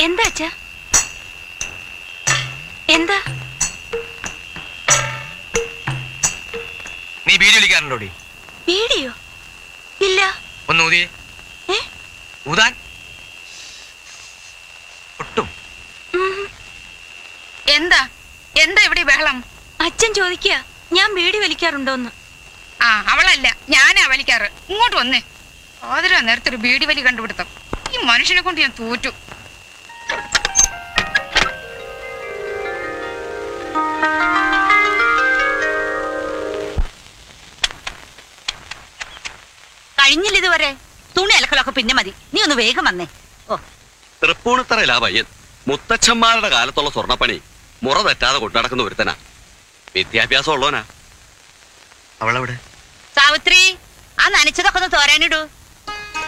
എന്താ അച്ഛ എന്താ നീ വീഡിയോ വിളിക്കാറുണ്ടോടി വീഡിയോ ഇല്ല ഒന്ന് ഊതിയേ ഏ ഊതാൻ ഒട്ടും എന്താ എന്താ ഇവിടെ ഈ ബഹളം അച്ഛൻ ചോദിക്കുക ഞാൻ വീടി വലിക്കാറുണ്ടോന്ന് ആ അവളല്ല ഞാനാ വലിക്കാറ് ഇങ്ങോട്ട് വന്നേ ആതിരാ നേരത്തെ ഒരു ബീഡി വലി കണ്ടുപിടുത്തം ഈ മനുഷ്യനെ കൊണ്ട് ഞാൻ തോറ്റു കഴിഞ്ഞില്ല ഇതുവരെ തുണി അലക്കലൊക്കെ പിന്നെ മതി നീ ഒന്ന് വേഗം വന്നേ ഓ തൃപ്പൂണിത്തറയിലാ പയ്യൻ മുത്തച്ഛന്മാരുടെ കാലത്തുള്ള സ്വർണ്ണപ്പണി മുറ തെറ്റാതെ കൊണ്ടുനടക്കുന്ന ഒരുത്തനാ വിദ്യാഭ്യാസം ഉള്ളവനാ അവളവിടെ സാവിത്രി ആ നനച്ചതൊക്കെ ഒന്ന് തോരാനിടൂ